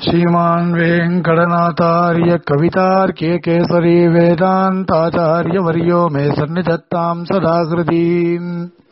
श्रीमान् वेङ्कटनाथार्य कवितार्के केसरी वेदान्ताचार्यवर्यो मे सन्निधत्ताम् सदा कृतीम्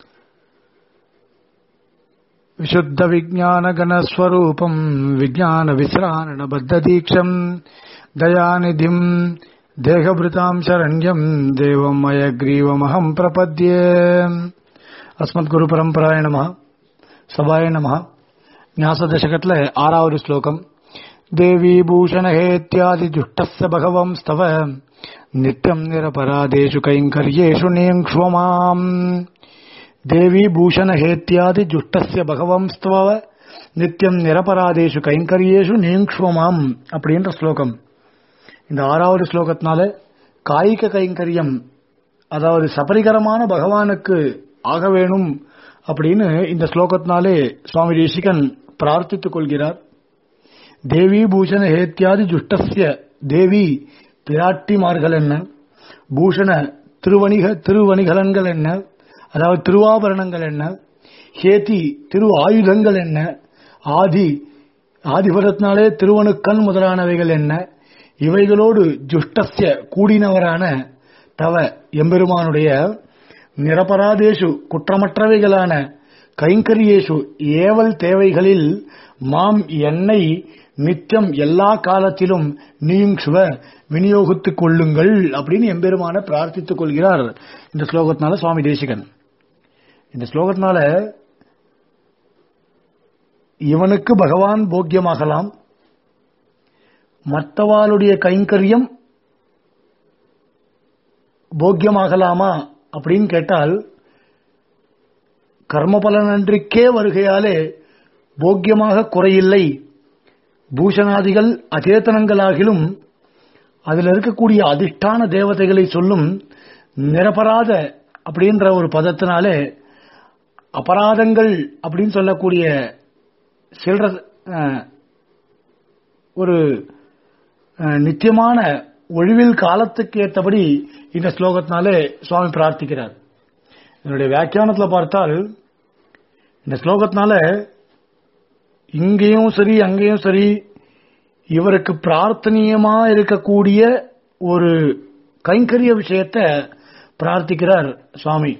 विशुद्धविज्ञानगणस्वरूपम् विज्ञानविश्राणबद्धदीक्षम् दयानिधिम् देहभृताम् शरण्यम् देवम् अयग्रीवमहम् प्रपद्ये अस्मद्गुरुपरम्पराय नमः சபாய நம ஞாசதசகத்துல ஆறாவது ஸ்லோகம் தேவி பூஷணஹேத்யாதி ஜுஷ்டஸ்ய பகவம் ஸ்தவ நித்யம் நிரபராதேஷு கைங்கர்யேஷு நேங்ஷ்வமாம் தேவி பூஷணஹேத்யாதி ஜுஷ்டஸ்ய பகவம் ஸ்தவ நித்யம் நிரபராதேஷு கைங்கர்யேஷு நேங்ஷ்வமாம் அப்படின்ற ஸ்லோகம் இந்த ஆறாவது ஸ்லோகத்தினால காய்க கைங்கரியம் அதாவது சபரிகரமான பகவானுக்கு ஆக வேணும் அப்படின்னு இந்த ஸ்லோகத்தினாலே சுவாமி தேசிகன் பிரார்த்தித்துக் கொள்கிறார் தேவி பூஷண ஹேத்தியாதி ஜுஷ்டஸ்ய தேவி பிராட்டிமார்கள் என்ன பூஷண திருவணிக திருவணிகலன்கள் என்ன அதாவது திருவாபரணங்கள் என்ன ஹேதி திரு ஆயுதங்கள் என்ன ஆதி ஆதிபரத்தினாலே திருவணுக்கண் முதலானவைகள் என்ன இவைகளோடு ஜுஷ்டஸ்ய கூடினவரான தவ எம்பெருமானுடைய நிரபராதேஷு குற்றமற்றவைகளான கைங்கரியேஷு ஏவல் தேவைகளில் மாம் என்னை நித்தியம் எல்லா காலத்திலும் நீயும் சுவ விநியோகித்துக் கொள்ளுங்கள் அப்படின்னு எம்பெருமான பிரார்த்தித்துக் கொள்கிறார் இந்த ஸ்லோகத்தினால சுவாமி தேசிகன் இந்த ஸ்லோகத்தினால இவனுக்கு பகவான் போக்கியமாகலாம் மற்றவாளுடைய கைங்கரியம் போக்கியமாகலாமா அப்படின்னு கேட்டால் கர்மபலனன்றிக்கே வருகையாலே போக்கியமாக குறையில்லை பூஷணாதிகள் அச்சேதனங்களாகிலும் அதில் இருக்கக்கூடிய அதிஷ்டான தேவதைகளை சொல்லும் நிரபராத அப்படின்ற ஒரு பதத்தினாலே அபராதங்கள் அப்படின்னு சொல்லக்கூடிய சில்ற ஒரு நித்தியமான ஒழிவில் காலத்துக்கு ஏற்றபடி இந்த ஸ்லோகத்தினாலே சுவாமி பிரார்த்திக்கிறார் என்னுடைய வியாக்கியானத்தில் பார்த்தால் இந்த ஸ்லோகத்தினால இங்கேயும் சரி அங்கேயும் சரி இவருக்கு பிரார்த்தனீயமா இருக்கக்கூடிய ஒரு கைங்கரிய விஷயத்தை பிரார்த்திக்கிறார் சுவாமி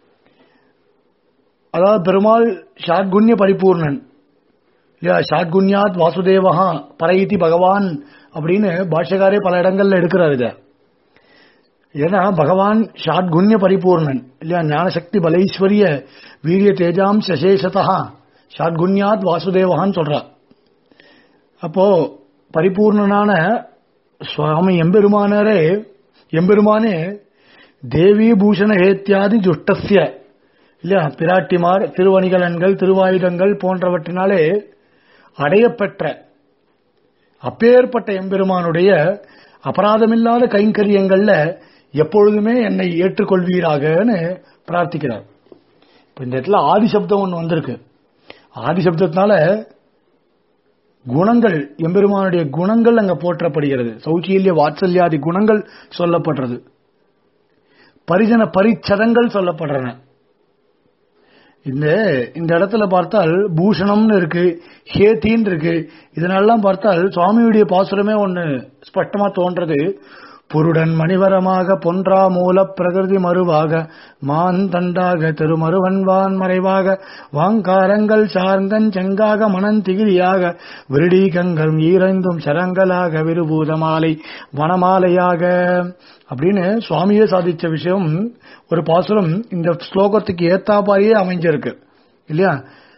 அதாவது பெருமாள் ஷாட்குண்ய பரிபூர்ணன் இல்லையா ஷாட்குண்யாத் வாசுதேவஹா பரையிதி பகவான் அப்படின்னு பாஷ்யக்காரே பல இடங்கள்ல எடுக்கிறார் இத ஏன்னா பகவான் ஷாட்குண்ய பரிபூர்ணன் இல்லையா ஞானசக்தி பலைஸ்வரிய வீரிய தேஜாம் சசேஷதா ஷாட்குண்யாத் வாசுதேவகான்னு சொல்றா அப்போ பரிபூர்ணனான சுவாமி எம்பெருமானரே எம்பெருமானே தேவி பூஷண ஹேத்தியாதி ஜுஷ்டஸ்ய இல்லையா பிராட்டிமார் திருவணிகலன்கள் திருவாயுதங்கள் போன்றவற்றினாலே அடையப்பெற்ற அப்பேற்பட்ட எம்பெருமானுடைய அபராதமில்லாத கைங்கரியங்கள்ல எப்பொழுதுமே என்னை ஏற்றுக்கொள்வீராகன்னு பிரார்த்திக்கிறார் இப்ப இந்த இடத்துல ஆதிசப்தம் ஒன்று வந்திருக்கு ஆதிசப்தத்தினால குணங்கள் எம்பெருமானுடைய குணங்கள் அங்க போற்றப்படுகிறது சௌச்சீல்ய வாத்சல்யாதி குணங்கள் சொல்லப்படுறது பரிஜன பரிச்சதங்கள் சொல்லப்படுறன இந்த இந்த இடத்துல பார்த்தால் பூஷணம்னு இருக்கு ஹேத்தின்னு இருக்கு இதனாலலாம் பார்த்தால் சுவாமியுடைய பாசுரமே ஒன்னு ஸ்பஷ்டமா தோன்றது புருடன் மணிவரமாக பொன்றா மூல பிரகிருதி மறுவாக மான் தண்டாக திருமருவன்வான் மறைவாக வாங்காரங்கள் சார்ந்தன் செங்காக மணந்திகிரியாக விருடீகங்கள் ஈரைந்தும் சரங்களாக விருபூத மாலை வனமாலையாக அப்படின்னு சுவாமியே சாதிச்ச விஷயம் ஒரு பாசுரம் இந்த ஸ்லோகத்துக்கு ஏத்தாப்பாரியே அமைஞ்சிருக்கு இல்லையா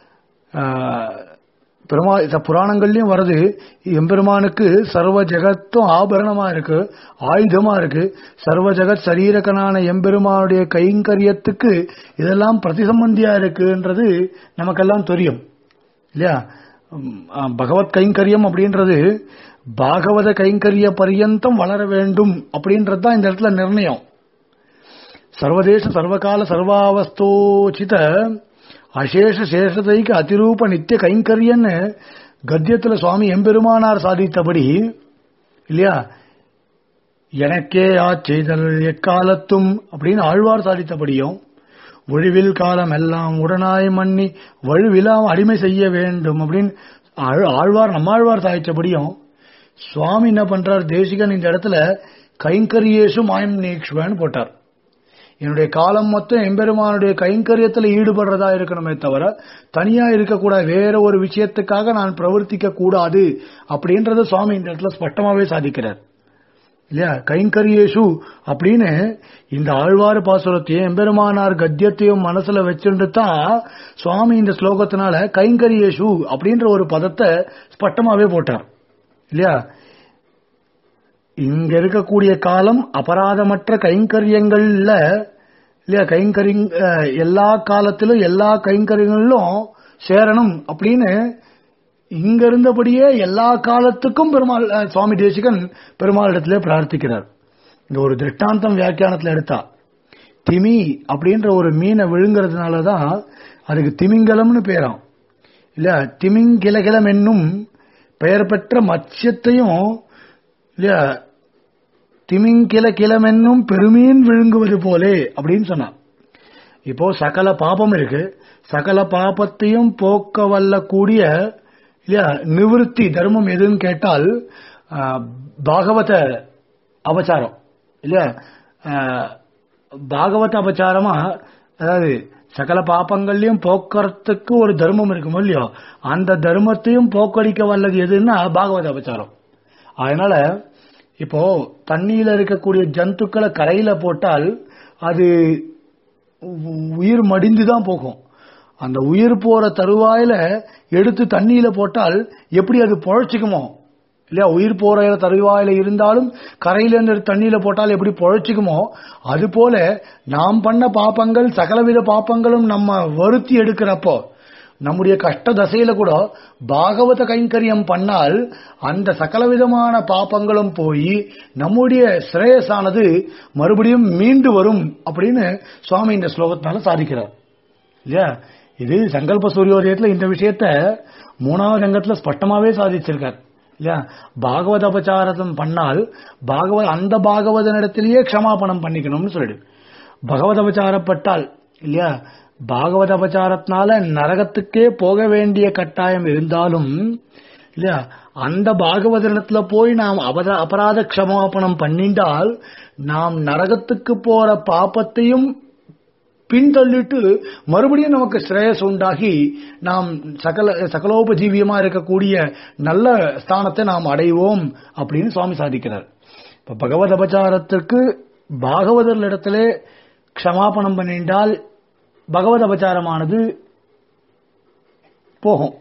பெருமா புராணங்கள்லயும் வருது எம்பெருமானுக்கு சர்வ ஜெகத்தும் ஆபரணமா இருக்கு ஆயுதமா இருக்கு சர்வ ஜெகத் சரீரகனான எம்பெருமானுடைய கைங்கரியத்துக்கு இதெல்லாம் பிரதிசம்பந்தியா இருக்குன்றது நமக்கெல்லாம் தெரியும் இல்லையா பகவத் கைங்கரியம் அப்படின்றது பாகவத கைங்கரிய பரியந்தம் வளர வேண்டும் அப்படின்றது தான் இந்த இடத்துல நிர்ணயம் சர்வதேச சர்வகால சர்வாவஸ்தோச்சித அசேஷ சேஷதைக்கு அதிரூப நித்திய கைங்கரியன்னு கத்தியத்துல சுவாமி எம்பெருமானார் சாதித்தபடி இல்லையா எனக்கே ஆச்செய்தல் எக்காலத்தும் அப்படின்னு ஆழ்வார் சாதித்தபடியும் ஒழிவில் காலம் எல்லாம் உடனாய் மன்னி வழுவிலாம் அடிமை செய்ய வேண்டும் அப்படின்னு ஆழ்- ஆழ்வார் நம்மாழ்வார் சாதிச்சபடியும் சுவாமி என்ன பண்றார் தேசிகன் இந்த இடத்துல கைங்கரியேஷு மாயம் நீக்ஷ்வன்னு போட்டார் என்னுடைய காலம் மொத்தம் எம்பெருமானுடைய கைங்கரியத்துல ஈடுபடுறதா இருக்கணுமே தவிர தனியா இருக்கக்கூடாது வேற ஒரு விஷயத்துக்காக நான் பிரவர்த்திக்க கூடாது அப்படின்றத சுவாமி இந்த இடத்துல ஸ்பஷ்டமாவே சாதிக்கிறார் இல்லையா கைங்கரியேஷு அப்படின்னு இந்த ஆழ்வார் பாசுரத்தையும் எம்பெருமானார் கத்தியத்தையும் மனசுல வச்சுட்டு தான் சுவாமி இந்த ஸ்லோகத்தினால கைங்கரியேஷு அப்படின்ற ஒரு பதத்தை ஸ்பஷ்டமாவே போட்டார் இல்லையா இங்க இருக்கக்கூடிய காலம் அபராதமற்ற கைங்கரியங்கள்ல இல்லையா கைங்கரி அஹ், எல்லா காலத்திலும் எல்லா கைங்கரியங்களிலும் சேரணும் அப்படின்னு இங்க இருந்தபடியே எல்லா காலத்துக்கும் பெருமாள் அஹ், சுவாமி தேசிகன் பெருமாளிடத்திலே பிரார்த்திக்கிறார் இந்த ஒரு திருஷ்டாந்தம் வியாக்கியானத்துல எடுத்தா திமி அப்படின்ற ஒரு மீனை விழுங்குறதுனால தான் அதுக்கு திமிங்கலம்னு பேராம் இல்ல திமிங்கிலகிலம் என்னும் பெயர் பெற்ற மத்ஸ்யத்தையும் இல்லையா திமிங்கில கிளமென்னும் பெருமீன் விழுங்குவது போலே அப்படின்னு சொன்னான் இப்போ சகல பாபம் இருக்கு சகல பாபத்தையும் போக்க வல்ல கூடிய இல்லையா நிவிருத்தி தர்மம் எதுன்னு கேட்டால் ஆ, பாகவத அபச்சாரம் இல்லையா ஆ, பாகவத அபச்சாரமா அதாவது சகல பாப்பங்கள்லயும் போக்குறதுக்கு ஒரு தர்மம் இருக்கும் இல்லையோ அந்த தர்மத்தையும் போக்கடிக்க வல்லது எதுன்னா பாகவத அபச்சாரம் அதனால இப்போ தண்ணியில இருக்கக்கூடிய ஜந்துக்களை கரையில போட்டால் அது உ- உயிர் மடிந்து தான் போகும் அந்த உயிர் போற தருவாயில எடுத்து தண்ணியில போட்டால் எப்படி அது பொழைச்சிக்குமோ இல்லையா உயிர் போற தருவாயில இருந்தாலும் கரையில இருந்து எடுத்து தண்ணியில போட்டால் எப்படி பொழைச்சிக்குமோ அது போல நாம் பண்ண பாப்பங்கள் சகலவித பாப்பங்களும் நம்ம வருத்தி எடுக்கிறப்போ நம்முடைய கஷ்ட தசையில கூட பாகவத கைங்கரியம் பண்ணால் அந்த சகலவிதமான பாப்பங்களும் போய் நம்முடைய சிரேயஸானது மறுபடியும் மீண்டு வரும் அப்படின்னு சுவாமி இந்த ஸ்லோகத்தினால சாதிக்கிறார் இல்லையா இது சங்கல்ப சூரியோதயத்துல இந்த விஷயத்த மூணாவது ரங்கத்துல ஸ்பஷ்டமாவே சாதிச்சிருக்கார் இல்லையா பாகவத அபச்சாரம் பண்ணால் பாகவத அந்த பாகவதனிடத்திலேயே க்ஷமாபணம் பண்ணிக்கணும்னு சொல்லிடு பகவத அபச்சாரப்பட்டால் இல்லையா பாகவத அபச்சாரத்தினால நரகத்துக்கே போக வேண்டிய கட்டாயம் இருந்தாலும் இல்லையா அந்த பாகவதனிடத்துல போய் நாம் அபத அபராத க்ஷமாபணம் பண்ணிண்டால் நாம் நரகத்துக்கு போற பாப்பத்தையும் பின்தள்ளிட்டு மறுபடியும் நமக்கு ஸ்ரேயஸ் உண்டாகி நாம் சகல சகலோபஜீவியமா இருக்கக்கூடிய நல்ல ஸ்தானத்தை நாம் அடைவோம் அப்படின்னு சுவாமி சாதிக்கிறார் இப்ப பகவத் அபச்சாரத்திற்கு பாகவதர் இடத்திலே க்ஷமாபணம் பண்ணிட்டால் பகவத் அபச்சாரமானது போகும்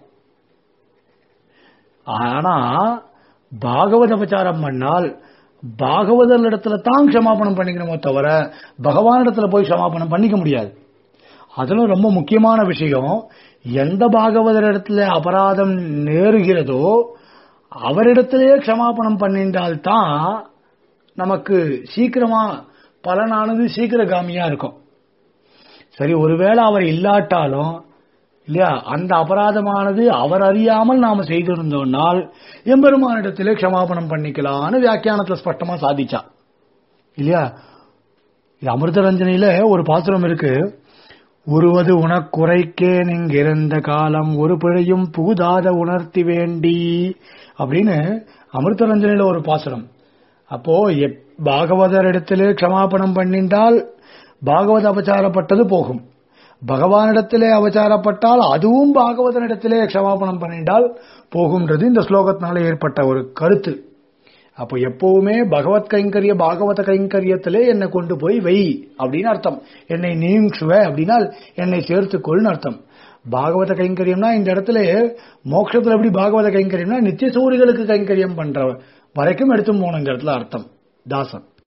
ஆனா பாகவத அபச்சாரம் பண்ணால் பாகவதர் இடத்துல தான் க்ஷமாபணம் பண்ணிக்கணுமோ தவிர பகவான் இடத்துல போய் க்ஷமாபணம் பண்ணிக்க முடியாது அதிலும் ரொம்ப முக்கியமான விஷயம் எந்த பாகவதர் இடத்துல அபராதம் நேருகிறதோ அவரிடத்திலேயே க்ஷமாபணம் பண்ணிட்டால் தான் நமக்கு சீக்கிரமா பலனானது சீக்கிரகாமியா இருக்கும் சரி ஒருவேளை அவர் இல்லாட்டாலும் இல்லையா அந்த அபராதமானது அவர் அறியாமல் நாம செய்திருந்தோம்னால் எம்பெருமானிடத்திலே க்ஷமாபணம் பண்ணிக்கலாம்னு வியாக்கியானத்துல ஸ்பஷ்டமா சாதிச்சா இல்லையா இது அமிர்தரஞ்சனியில ஒரு பாசுரம் இருக்கு உருவது உனக்குறைக்கே நீங்கிருந்த காலம் ஒரு பிழையும் புகுதாத உணர்த்தி வேண்டி அப்படின்னு அமிர்தரஞ்சனியில ஒரு பாசுரம் அப்போ எப்- பாகவதர் இடத்திலே க்ஷமாபணம் பண்ணிண்டால் பாகவத அபச்சாரப்பட்டது போகும் பகவானிடத்திலே அவச்சாரப்பட்டால் அதுவும் பாகவதனிடத்திலே க்ஷமாபணம் பண்ணிட்டால் போகும்ன்றது இந்த ஸ்லோகத்தினால ஏற்பட்ட ஒரு கருத்து அப்போ எப்பவுமே பகவத் கைங்கரிய பாகவத கைங்கரியத்திலே என்னை கொண்டு போய் வை அப்படின்னு அர்த்தம் என்னை நீங்குவ அப்படின்னால் என்னை சேர்த்துக்கொள்னு அர்த்தம் பாகவத கைங்கரியம்னா இந்த இடத்துல மோட்சத்துல எப்படி பாகவத கைங்கரியம்னா நித்திய சூரிகளுக்கு கைங்கரியம் பண்ற வரைக்கும் எடுத்து போன இந்த இடத்துல அர்த்தம் தாசன்